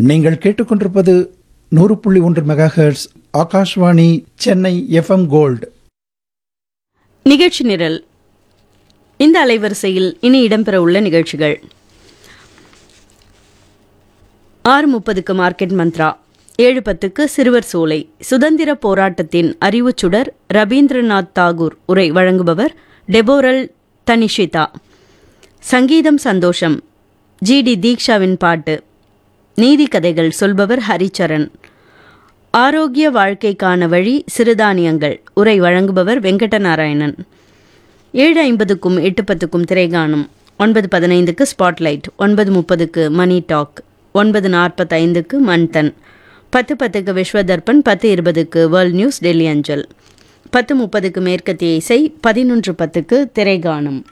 நீங்கள் கேட்டுக்கொண்டிருப்பது நூறு புள்ளி ஒன்று megahertz Akashvani Chennai FM gold நிகழ்ச்சி நிரல் இந்த அலைவரிசையில் இனி இடம்பெற உள்ள நிகழ்ச்சிகள் ஆறு முப்பதுக்கு மார்க்கெட் மந்த்ரா ஏழு பத்துக்கு சிறுவர் சோலை சுதந்திர போராட்டத்தின் அறிவுச் சுடர் ரவீந்திரநாத் தாகூர் உரை வழங்குபவர் டெபோரல் தனிஷிதா சங்கீதம் சந்தோஷம் ஜி டி தீக்ஷாவின் பாட்டு நீதி கதைகள் சொல்பவர் ஹரிச்சரன் ஆரோக்கிய வாழ்க்கைக்கான வழி சிறுதானியங்கள் உரை வழங்குபவர் வெங்கடநாராயணன் ஏழு ஐம்பதுக்கும் எட்டு பத்துக்கும் திரைகாணும் ஒன்பது பதினைந்துக்கு ஸ்பாட்லைட் ஒன்பது முப்பதுக்கு மணி டாக் ஒன்பது நாற்பத்தைந்துக்கு மன்தன் பத்து பத்துக்கு விஸ்வதர்பன் பத்து இருபதுக்கு வேர்ல்ட் நியூஸ் டெல்லி அஞ்சல் பத்து முப்பதுக்கு மேற்கத்திய இசை பதினொன்று பத்துக்கு திரைகாணும்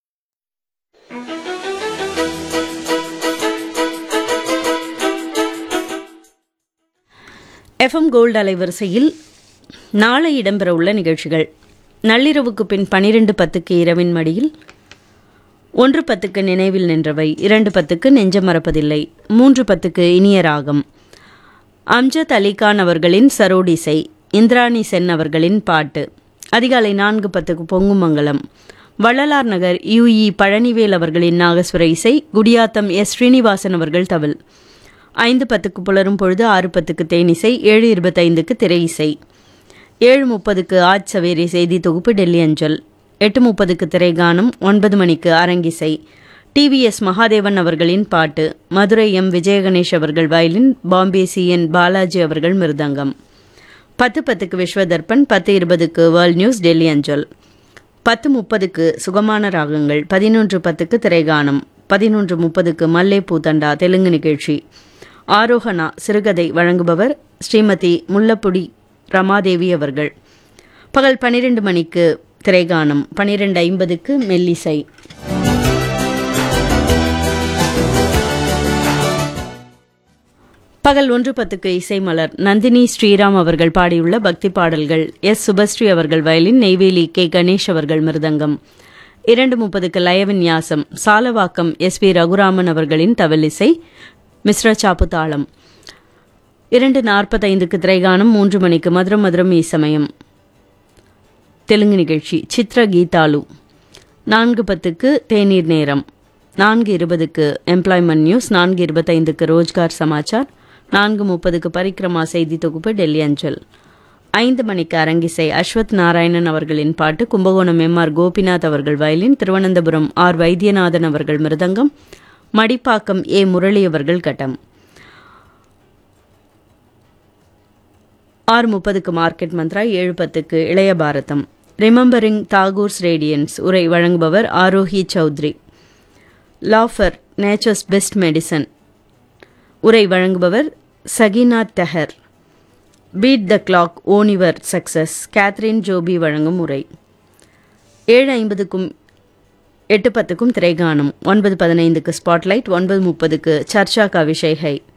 எஃப்எம் கோல்டு அலைவரிசையில் நாளை இடம்பெறவுள்ள நிகழ்ச்சிகள் நள்ளிரவுக்கு பின் பனிரெண்டு பத்துக்கு இரவின் மடியில் ஒன்று பத்துக்கு நினைவில் நின்றவை இரண்டு பத்துக்கு நெஞ்சம் மறப்பதில்லை மூன்று பத்துக்கு இனிய ராகம் அம்ஜத் அலிகான் அவர்களின் சரோடிசை இந்திராணி சென் அவர்களின் பாட்டு அதிகாலை நான்கு பத்துக்கு பொங்குமங்கலம் வள்ளலார் நகர் யுஇ பழனிவேல் அவர்களின் நாகஸ்வர இசை குடியாத்தம் எஸ் ஸ்ரீனிவாசன் அவர்கள் தவில் ஐந்து பத்துக்கு புலரும் பொழுது ஆறு பத்துக்கு தேனிசை ஏழு இருபத்தைந்துக்கு திரை இசை ஏழு முப்பதுக்கு ஆஜ் சவேரி செய்தி தொகுப்பு டெல்லி அஞ்சல் எட்டு முப்பதுக்கு திரைகானம் ஒன்பது மணிக்கு அரங்கிசை டிவிஎஸ் மகாதேவன் அவர்களின் பாட்டு மதுரை எம் விஜயகணேஷ் அவர்கள் violin Bombay C N Balaji அவர்கள் மிருதங்கம் பத்து பத்துக்கு விஸ்வதர்பன் பத்து இருபதுக்கு வேர்ல்ட் நியூஸ் டெல்லி அஞ்சல் பத்து முப்பதுக்கு சுகமான ராகங்கள் பதினொன்று பத்துக்கு திரைகானம் பதினொன்று முப்பதுக்கு மல்லே பூத்தண்டா தெலுங்கு நிகழ்ச்சி ஆரோகணா சிறுகதை வழங்குபவர் ஸ்ரீமதி முல்லப்புடி ரமாதேவி அவர்கள் பகல் பன்னிரண்டு மணிக்கு திரைகானம் பன்னிரெண்டு ஐம்பதுக்கு மெல்லிசை பகல் ஒன்று பத்துக்கு இசை மலர் நந்தினி ஸ்ரீராம் அவர்கள் பாடியுள்ள பக்தி பாடல்கள் எஸ் சுபஸ்ரீ அவர்கள் வயலின் நெய்வேலி கே கணேஷ் அவர்கள் மிருதங்கம் இரண்டு முப்பதுக்கு லயவின்யாசம் சாலவாக்கம் எஸ் பி ரகுராமன் அவர்களின் தவலிசை மிஸ்ர சாப்பு தாளம் இரண்டு நாற்பத்தைந்துக்கு திரைகானம் மூன்று மணிக்கு மதுரம் மதுரம் இசமயம் தெலுங்கு நிகழ்ச்சி சித்ர கீதாலு நான்கு பத்துக்கு தேநீர் நேரம் நான்கு இருபதுக்கு எம்ப்ளாய்மெண்ட் நியூஸ் நான்கு இருபத்தைந்துக்கு ரோஜ்கார் சமாச்சார் நான்கு முப்பதுக்கு பரிக்ரமா செய்தி தொகுப்பு டெல்லி அஞ்சல் ஐந்து மணிக்கு அரங்கிசை அஸ்வத் நாராயணன் அவர்களின் பாட்டு கும்பகோணம் எம் ஆர் கோபிநாத் அவர்கள் வயலின் திருவனந்தபுரம் ஆர் வைத்தியநாதன் அவர்கள் மிருதங்கம் மடிப்பாக்கம் ஏ முரளி அவர்கள் கட்டம் ஆறு முப்பதுக்கு மார்க்கெட் மந்த்ரா ஏழு பத்துக்கு இளைய பாரதம் ரிமெம்பரிங் தாகூர்ஸ் ரேடியன்ஸ் உரை வழங்குபவர் Aarohi Chaudhary laughter nature's best medicine உரை வழங்குபவர் Sakina Taher beat the clock own your success Katherine Joby வழங்கும் உரை ஏழு ஐம்பதுக்கும் எட்டு பத்துக்கும் திரைகானம் ஒன்பது பதினைந்துக்கு ஸ்பாட்லைட் ஒன்பது முப்பதுக்கு சர்ச்சா கா விஷய் ஹை